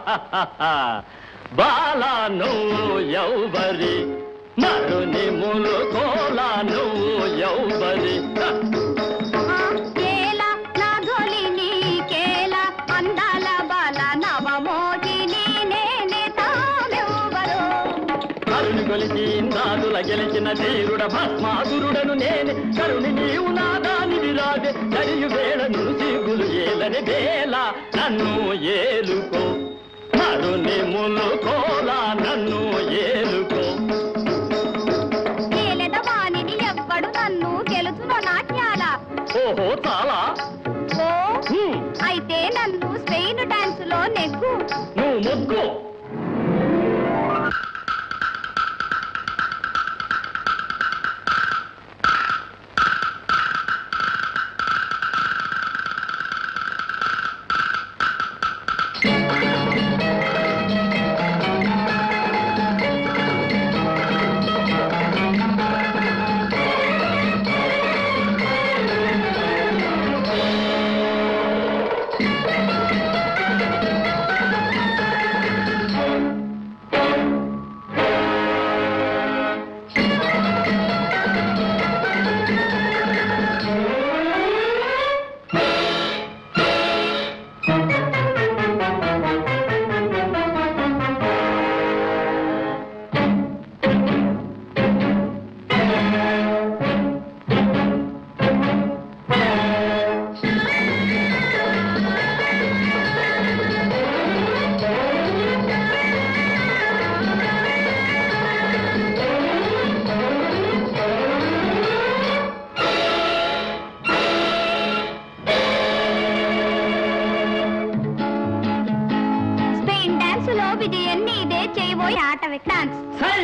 బాలా నువ్వు ఎవ్వరి మరుని ములుకోలా నువ్వు ఎవ్వరి కేల నాగోలి నీకేల అందాల బాల నవమోహిని నేనే తామెవ్వరు కరుని కొలిచి ఇంద్రాదుల గెలిచిన ధీరుడ భస్మాసురుడను నేనే కరుని నీవు నాదానివి రాజే జరియు వేళ నుసిగులు ఏలని వేళ నన్ను ఏలుకో కరుని ములుకోలా నన్ను ఏలుకో కేలెద వాణిని ఎవ్వడు నన్ను గెలుచునో నాట్యాల ఓహో చాలా ఓ హ్మ్, అయితే నన్ను స్పెయిన్ డాన్స్ లో నెగ్గు నువ్వు మొక్కు స్పెయిన్ డాన్స్ లో విజయం నీదే చేయబోయే ఆట డాన్స్ సై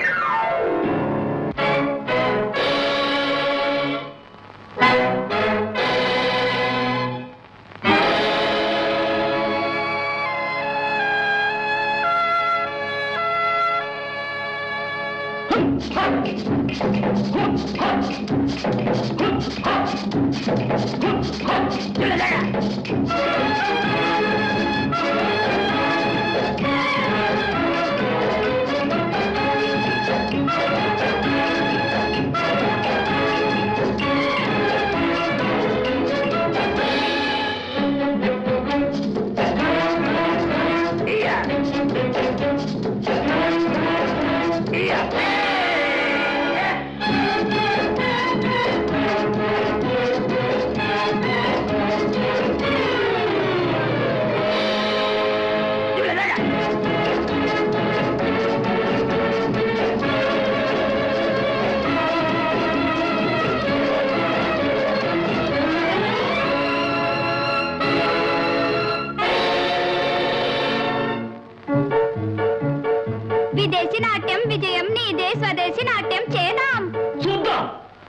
విదేశీ నాట్యం విజయం నీదే స్వదేశీ నాట్యం చేదాం చూద్దాం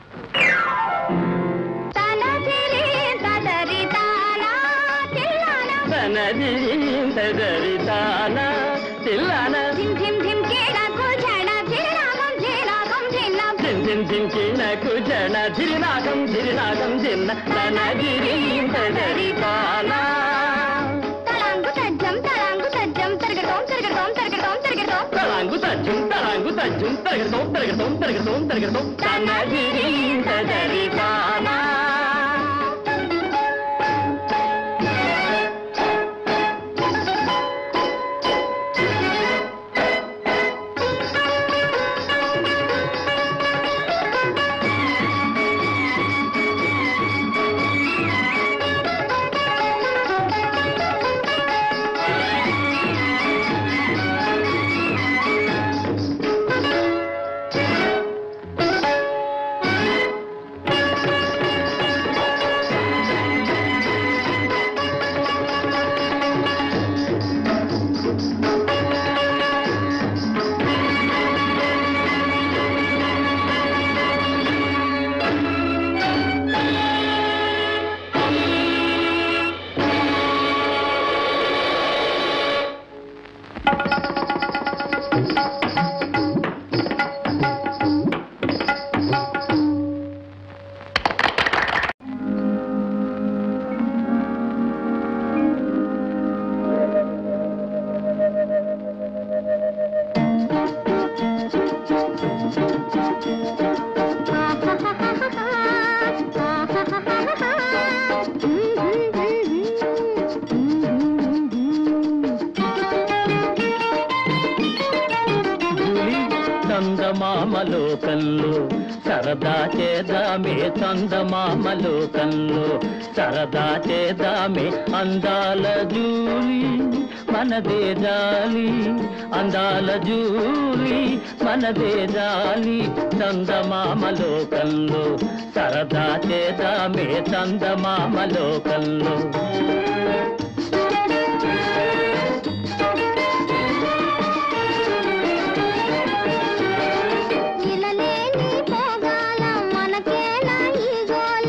తన తిరి తదరి తానా తిల్లానా తనదిరితాన తిల్లన ధిమ్ ధిమ్ ధిమ్ కేడకు ఝణ ధిరనామం ధిరనామం ధిన్నం జిన్ జిన్ జిన్ చినకు జన ధిరినాగం ధిరినాగం జిన్న తనదిరితాన తలాంగు తజ్జం తలాంగు తజ్జం తరగటోం తరగటోం తరగటోం తరగటోం తరంగు తజ్జుం తరంగు తజ్జుం తరగటం తరగటం తరగటం తరగటం తనదిరితాన తన చందమామలోకంలో సరదా చేదామే చందమామలోకంలో సరదా చేదామే అందాల జూలి మనదే జాలి అందాల జూలి మనదే జాలి చందమామలోకంలో సరదా చేదామే చందమామలోకంలో ఇలలేని పోగాల మనకేలా ఈ గోల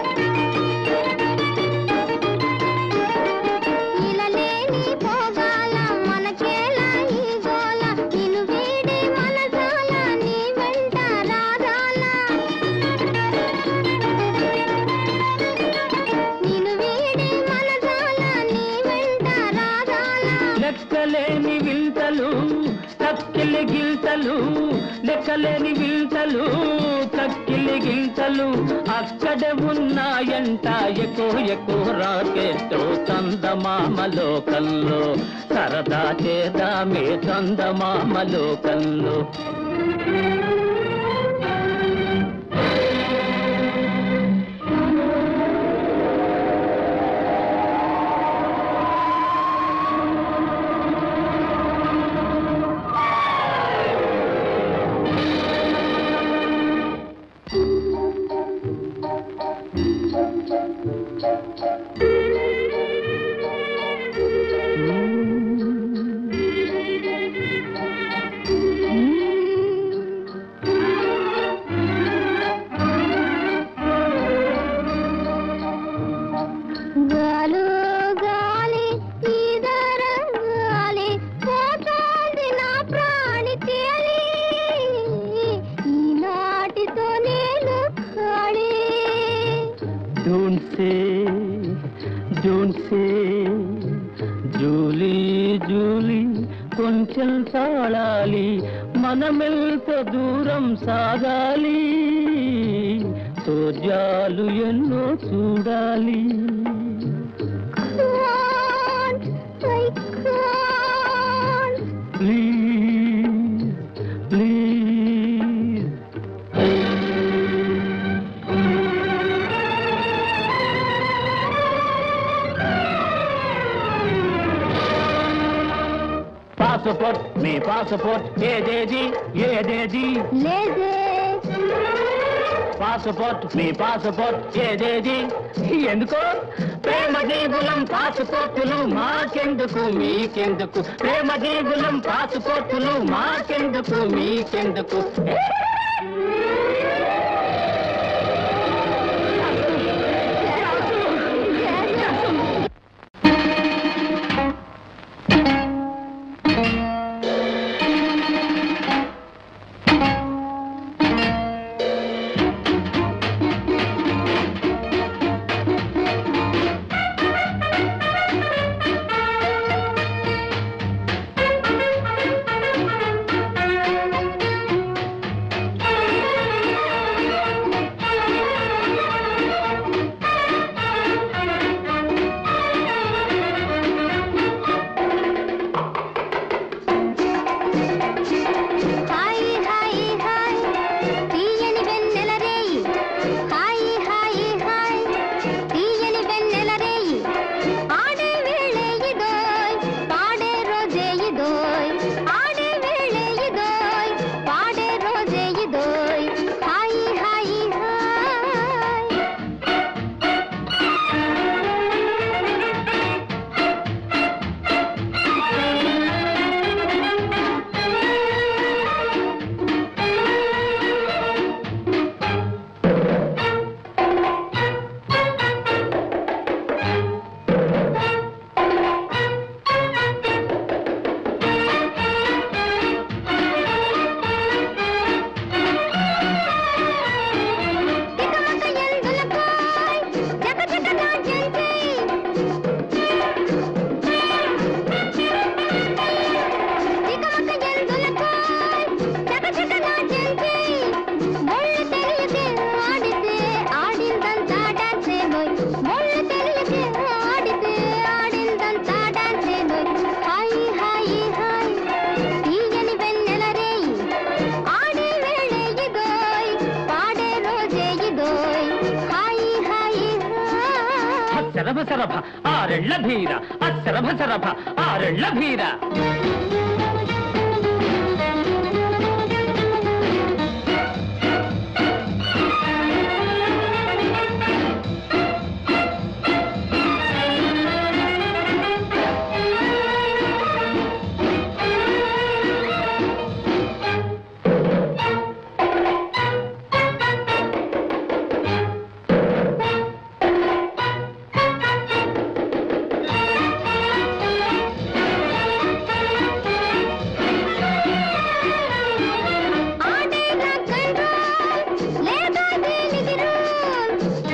ఇలలేని పోగాల మనకేలా ఈ గోల నిన్ను వీడి మనసాల నీ వెంట రాగాల నిన్ను వీడి మనసాల నీ వెంట రాగాల లెక్కలేని వింతలు తక్కిలి గిల్తలు లెక్కలేని వింతలు తక్కిలి గిల్తలు అక్కడే ఉన్నాయంట ఎక్కువ ఎక్కువ రాకెట్టు చందమామలోకంలో సరదా చేదామే చందమామలోకంలో గాలు గాలి ఈదర గాలి పోతోంది నా ప్రాణి తేలి ఈనాటితో నేను ఖాళీ Don't say, don't say, Julie Julie కొంచెం తాళాలి మనమెంత దూరం సాగాలి సోజాలు ఎన్నో చూడాలి Can't, I can't. Please please passport మీ పాస్పోర్ట్ ఏదేది ఏదేది లేదే పాస్పోర్ట్ మీ పాస్పోర్ట్ ఏదేది ఎందుకు ప్రేమ జీవులం పాస్పోర్టులు మాకెందుకు మీకెందుకు ప్రేమ జీవులం పాస్పోర్టులు మాకెందుకు మీకెందుకు శరభ శరభ ఆరెళ్ళ భీర అశరభ శరభ ఆరెళ్ళ భీర ఆడే రాక్ అండ్ రోల్ లేదా దేనిది రూల్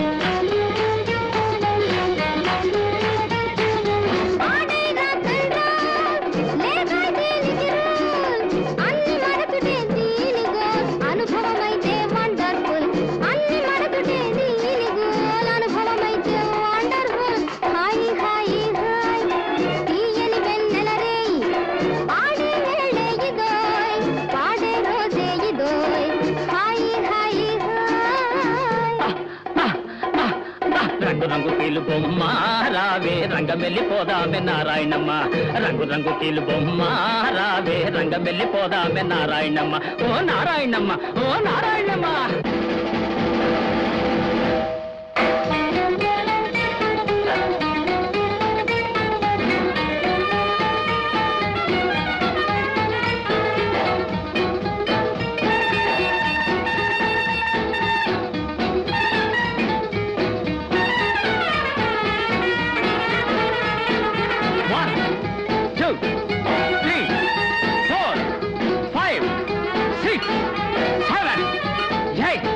ఆడే రాక్ అండ్ రోల్ లేదా దేనిది రూల్ అన్ని మరచుటే దీని గోల్ అనుభవమైతే వండర్ఫుల్ అన్ని మరచుటే దీని గోల్ అనుభవమైతే వండర్ఫుల్ హాయి హాయి హాయ్ తీయని వెన్నెల రేయి ఆడే వేళే ఇదోయ్ పాడే రోజే ఇదోయ్ హాయి హాయి హాయ్ రంగు రంగు తీలు బొమ్మ రావే రంగమెల్లి పోదామె నారాయణమ్మ రంగు రంగు తీలు బొమ్మ రావే రంగమెల్లి పోదామె నారాయణమ్మ ఓ నారాయణమ్మ ఓ Narayanamma One, two, three, four, five, six, seven, eight,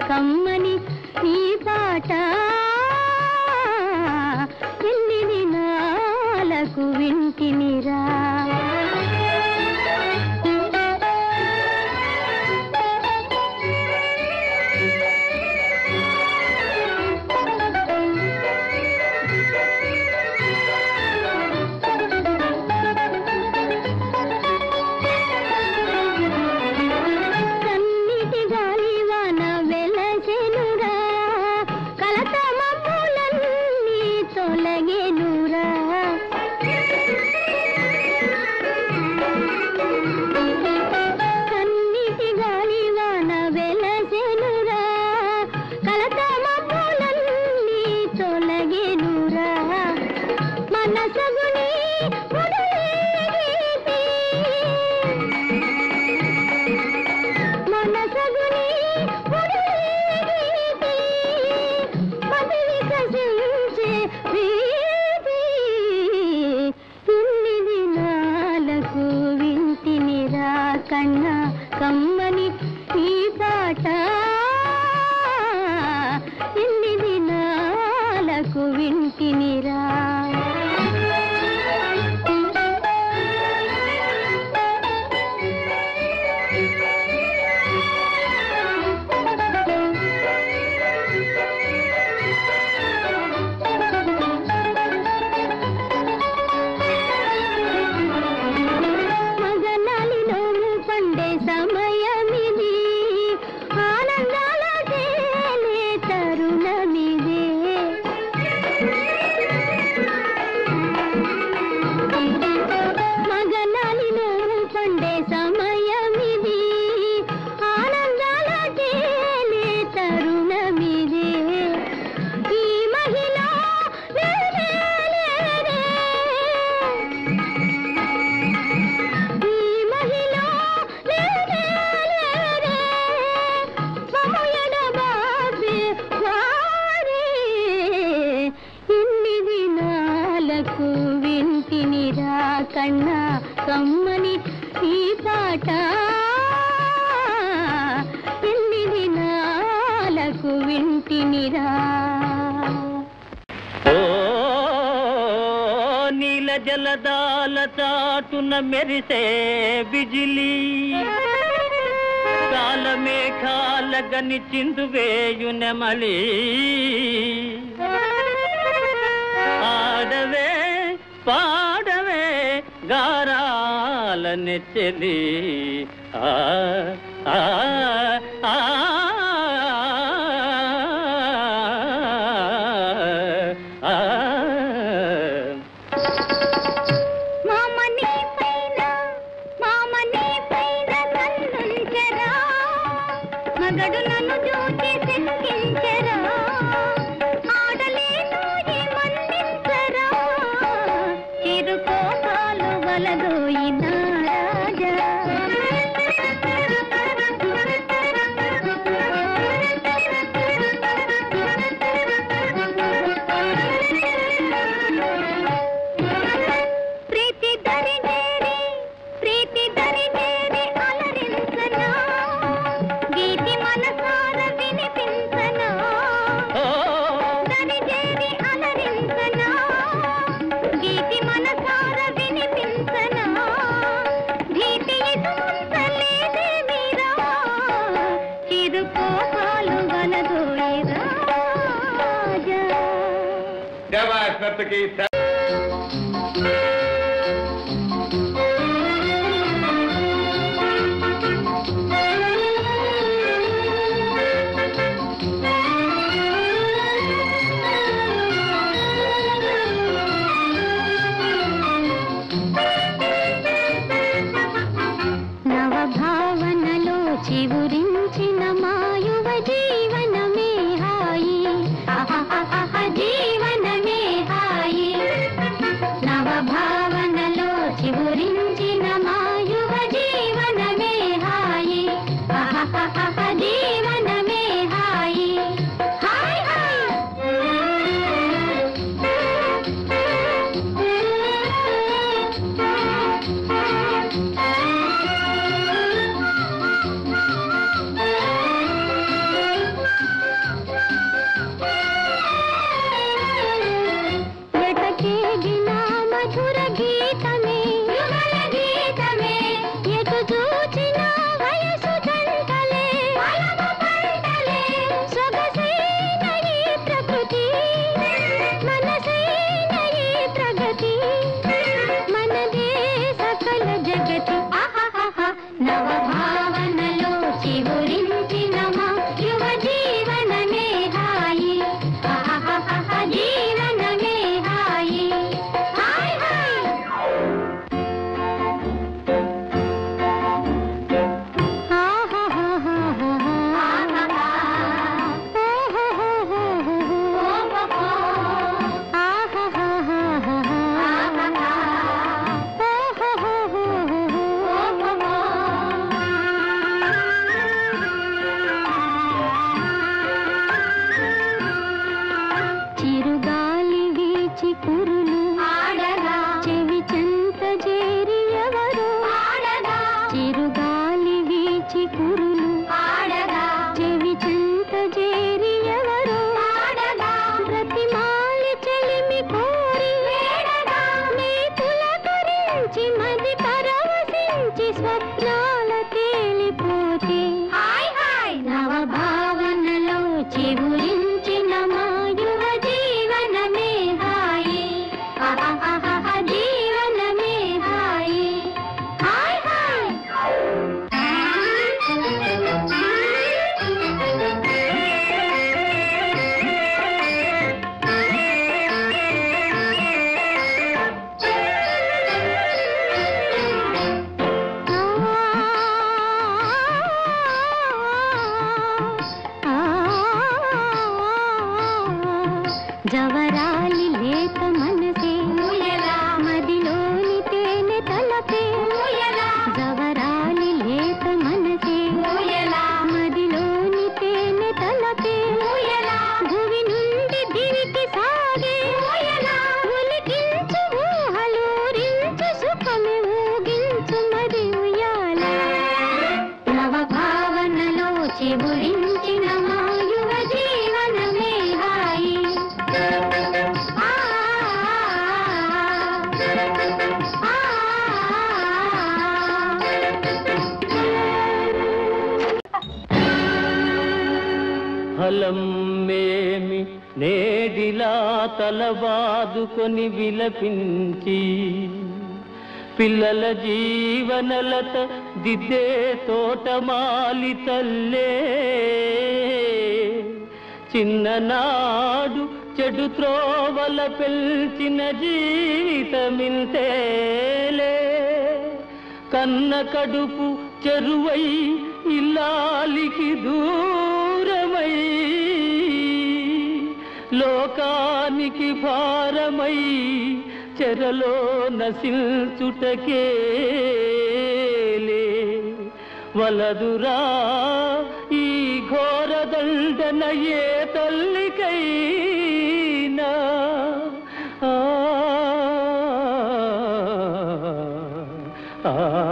కమ్మని ఈ పాట ఎన్ని దినాలకు వింటినిరా కన్నిటి గాలివాన వెలసెనురా కలత మబ్బులన్నీ తొలగెనురా కన్నిటి గాలివాన వెలసెనురా కలత మబ్బులన్నీ తొలగెనురా మనసగుని ముడలేగేటి మనసగుని ముడలేగేటి మది వికసించే ప్రీతి ఇన్ని దినాలకు వింటినిరా కన్నా కమ్మని ఈ పాట ఇన్ని దినాలకు వింటినిరా మగనాలిలో పండే సమయమిది ఆనందాల తేలే తరుణమిదే మగనాలిలో పండే సమయమిది ఆనందాల తేలే తరుణమిదే ఈ మహిళ లేరే లేరే ఈ మహిళ లేరే లేరే మమయడబాబే వారే ఇన్ని దినాలకు వింటినిరా కన్నా కమ్మని ఈ పాట ఎన్ని దినాలకు వింటినిరా ఓ నీల జలదాల చాటున మెరిసే బిజిలి కాల మేఘాల గని చిందు వేయునెమలి ఆడవే పాడవే గారాల నెచ్చలి ఆ ఆ ఆ ఆ మామని పైన మామని పైన కన్నుంచరా మగడు నన్ను చూచి శంకించరా ఆడలేను ఈ మన్నించరా చిరుకోపాలు వలదోయిన రాజా ప్రీతి దరి చేరి ప్రీతి దరి చేరి అలరించనా గీతి మనసార వినిపించనా ఓ దరి చేరి అలరించనా గీతి మనసార వినిపించనా భీతి ఇసుంచలేదే మీరా చిరుకోపాలు వలదోయి రాజా Давай, Снептаки, నవభావనలో చివురించిన మాయువ జీవనమే హాయి అహహహహ జీవనమే హాయి నవభా విరించి మది పరవశించి స్వప్నాల తేలిపోతే హాయ్ హాయ్ నవ భావనలో చిగురించిన మా యువ జీవనమే హాయి ఆహాహాహా జీవనమే హాయి హాయ్ హాయ్ జవరాలి లేత మనసే మదిలోని తేనె తలపే జవరాలి లేత మనసే మదిలోని తేనె తలపే భువి నుండి దివికి సాగే ఒలికించు ఊహలూరించు సుఖమే ఊగించు మరి ఉయ్యాల నవ భావనలో చెబురించిన మా యువ జీవనమే హాయి ఆ, ఆ, ఫలం మేమి నేడిలా తలబాదుకొని విలపించి పిల్లల జీవనలత దిద్దే తోటమాలి తల్లే చిన్ననాడు చెడు త్రోవల పెల్చిన జీవితమింతేలే కన్న కడుపు చెరువై ఇల్లాలికి దూరమై లోకానికి భారమై చెరలో నశిల్చుటకేలే వలదురా ఈ ఘోర దండన ఏ తల్లికైనా ఆ ఆ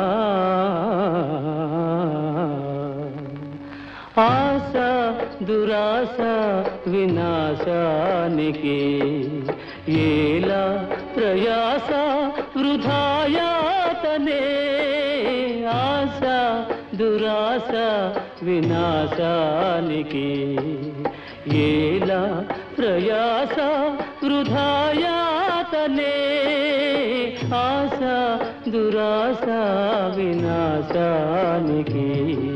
ఆశ దురాశ వినాశానికి ఏలా ప్రయాస వృధాయాతనే ఆశ దురాశ వినాశానికి ఏలా ప్రయాస వృధాయాతనే ఆశ దురాశ వినాశానికి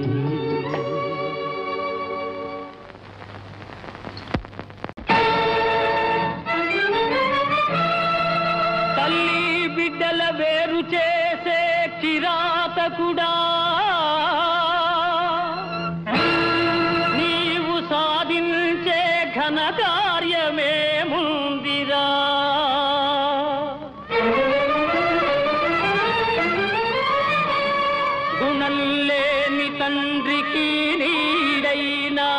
తల్లి బిడ్డల వేరు చేసే కిరాతకుడా నీవు సాధించే ఘన కార్యమే ముందిరా గుణం లేని తండ్రికి నీడైనా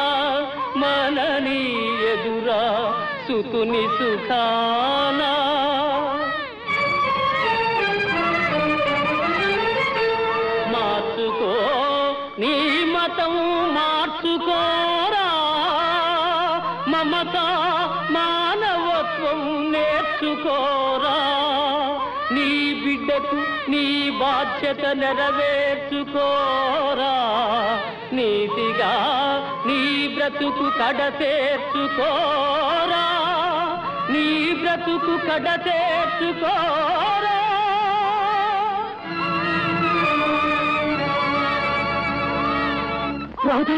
మనని ఎదురా సుతుని సుఖానా మార్చుకో నీ మతం మార్చుకోరా మమత మానవత్వం నేర్చుకోరా నీ బిడ్డకు నీ బాధ్యత నెరవేర్చుకోరా నీతిగా నీ బ్రతుకు కడతేర్చుకోరా నీ బ్రతుకు కడతేర్చుకోరా రాధా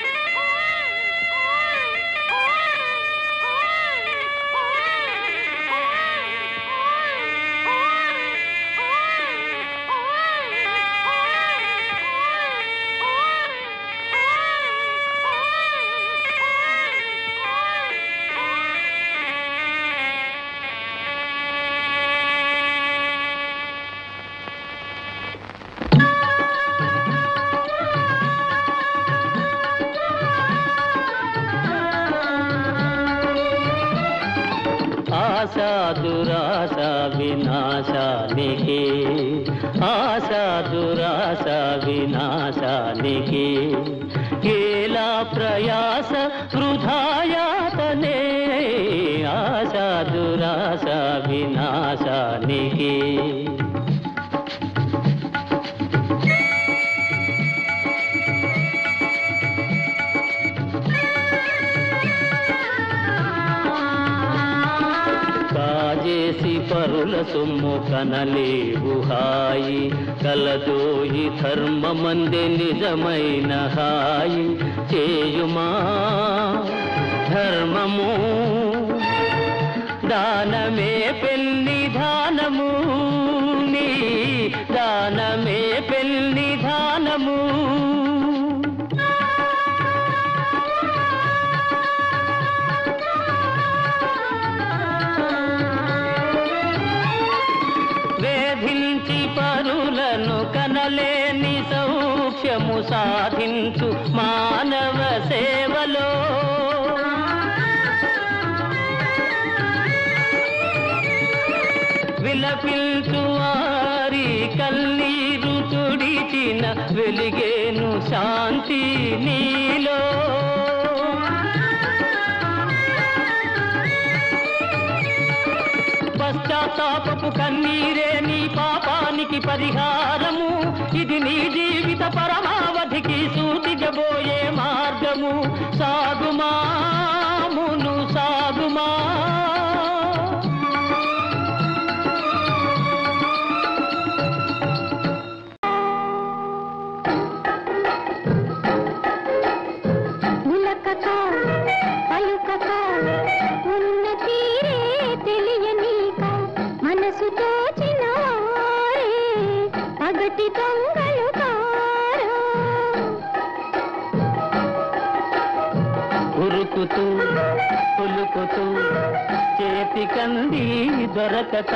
ఆశా దురాశ వినాశానికి ఆశా దురాశ వినాశానికి ఏలా ప్రయాస వృధాయాతనే ఆశా దురాశ వినాశానికి సొమ్ము కనలేవు హాయి కలదోయి ధర్మమంది నిజమైన హాయి చేయుమా ధర్మము దానమే పెన్నిధానము నీ దానమే పెన్నిధానము వేధించి పరులను కనలేని సౌఖ్యము సాధించు మానవ సేవలో విలపిల్చు వారి కన్నీరు తుడిచిన వెలిగేను శాంతి నీలో పశ్చాత్తాపపు కన్నీరే నీ పాపానికి పరిహారము ఇది నీ జీవిత పరమావధికి సూటిగబోయే మార్గము సాగుమా మును సాగుమా ఉలకక పలుకక ఉన్న తీరే తెలియనీక మనసు తోచిన వారే పగటి దొంగలు కారా ఉరుకుతూ పులుకుతూ చేతి కంది దొరకక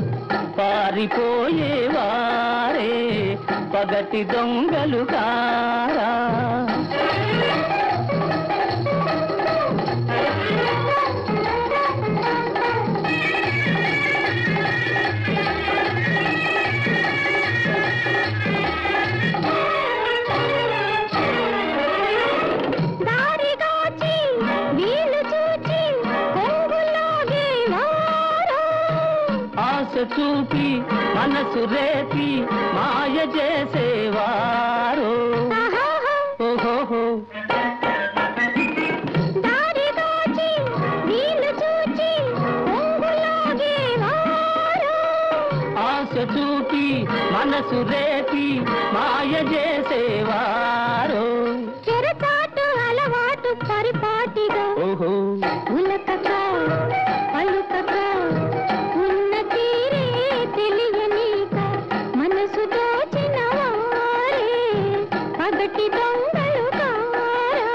పారిపోయేవారే పగటి దొంగలు కారా దారిగాచి వీలు చూచి కొంగులాగే వారా ఆశ చూపి మనసు రేపి మాయ చేసేవారు ఆహాహా ఓహోహో దారిగాచి వీలు చూచి కొంగులాగే వారా ఆశ చూపి మనసు రేపి మాయ చేసేవారు చెరచాటు అలవాటు పరిపాటిగా ఓహో ఉలకక పలుకక ఉన్న తీరే తెలియనీక మనసు దోచిన వారే పగటి దొంగలు కారా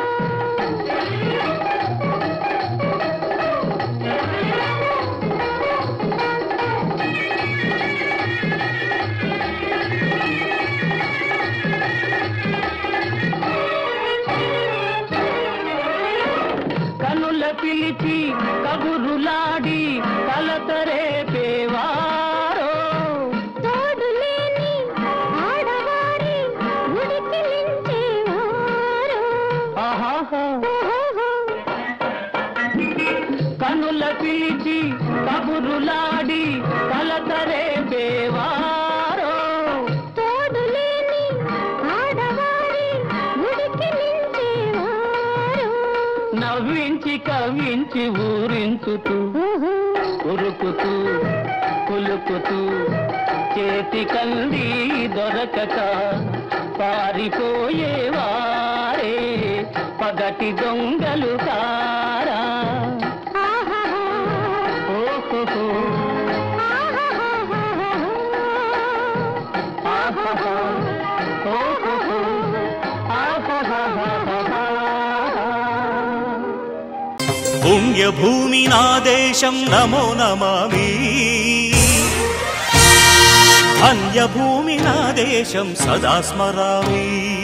కనుల పిలిచి కబురులాడి కలతరేపేవారో తోడు లేని ఆడవారి ఉడికిలించేవారు ఆహాహా ఓహోహో కనుల పిలిచి కబురులాడి కలతరేపేవారో తోడు లేని ఆడవారి ఉడికిలించేవారు నవ్వించి కవ్వించి ఊరించుతూ ఓహో ఉరుకుతూ కులుకుతూ చేతి కంది దొరకక పారిపోయేవారే పగటి దొంగలు కారా ఆహాహా ఓహో ఆహాహా ఓహో పుణ్యభూమి నా దేశం నమో నమామి అన్యభూమి నా దేశం సదా స్మరామి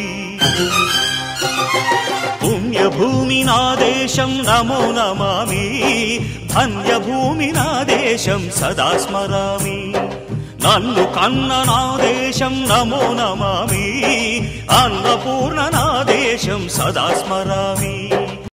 పుణ్యభూమి నా దేశం నమో నమామి ధన్యభూమి నా దేశం సదా స్మరామి నన్ను కన్న నా దేశం నమో నమామి అన్నపూర్ణ నా దేశం సదా స్మరామి